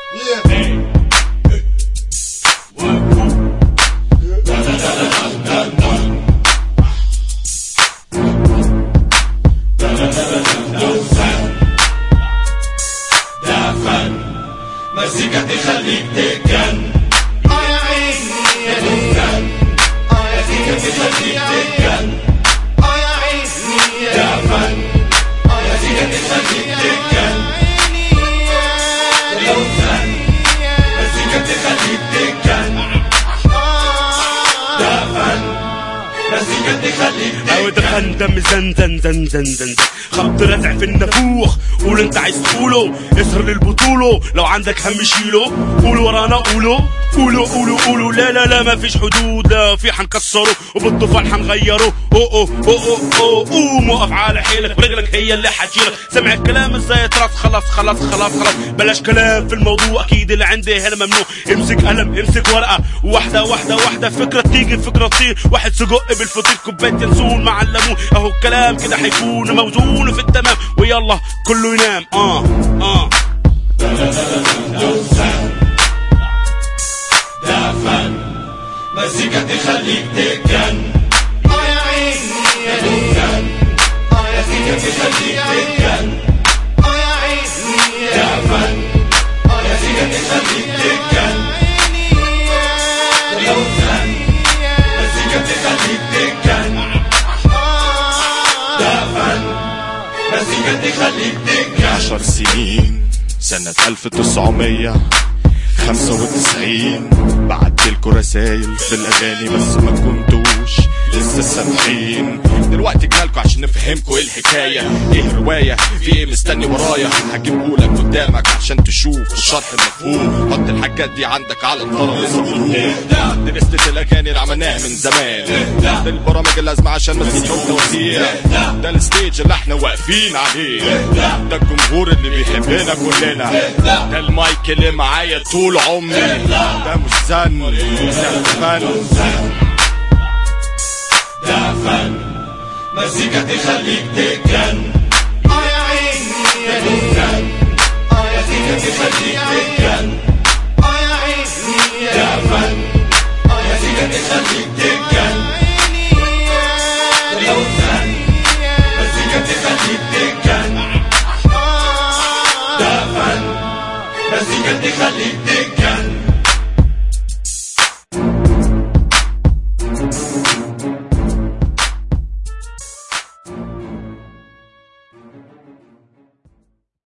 مزيكا تخليك تتجن اه يا عيني يا تتجن اه يا مزيكا تخليك تتجن اه يا عيني يا فن اه يا مزيكا تخليك تتجن لو فن مزيكا تخليك تتجن ده فن مزيكا تخليك او تتجن دخن دم زن زن زن زن زن زن خبط رزع في النافوخ قول انت عايز تقوله اسهر للبطولة لو عندك هم شيله قول ورانا قوله قولوا قولوا قولوا لا لا لا ما فيش حدود لا في حنكسره وبالطوفان حنغيره او او او او او قوم وقف على حيلك ورجلك هي اللي حتشيلك سمع الكلام ازاي تراس خلاص خلاص خلاص خلاص بلاش كلام في الموضوع اكيد اللي عندي هنا ممنوع امسك قلم امسك ورقه واحده واحده واحده فكره تيجي فكره تطير واحد سجق بالفطير كوبايه ينسون مع الليمون اهو الكلام كده هيكون موزون في التمام ويلا كله ينام اه اه ده فن مزيكا تخليك تتجن اه يا عيني يا تتجن اه يا مزيكا تخليك تتجن اه يا عيني يا فن اه يا مزيكا تخليك تتجن لو فن مزيكا تخليك تتجن ده فن مزيكا تخليك تتجن عشر سنين سنة 1995 بعتلكوا رسايل في الأغاني بس ما كنتوش لسه سامعين دلوقتي جالكوا عشان نفهمكوا ايه الحكاية ايه الرواية في ايه مستني ورايا هجيبهولك قدامك عشان تشوف الشرح المفهوم حط الحاجات دي عندك على الترابيزة دي لستة الأغاني اللي عملناها من زمان ده البرامج اللازمة عشان مزيكا وتوزيع ده الستيج اللي احنا واقفين عليه ده الجمهور اللي بيحبنا كلنا ده المايك اللي معايا طول عمري ده مش زن ده فن ده فن مزيكا تخليك تتجن اه يا عيني يا تتجن اه يا مزيكا تخليك تتجن اه يا عيني يا فن اه يا مزيكا تخليك تتجن لو فن مزيكا تخليك تتجن ده فن مزيكا تخليك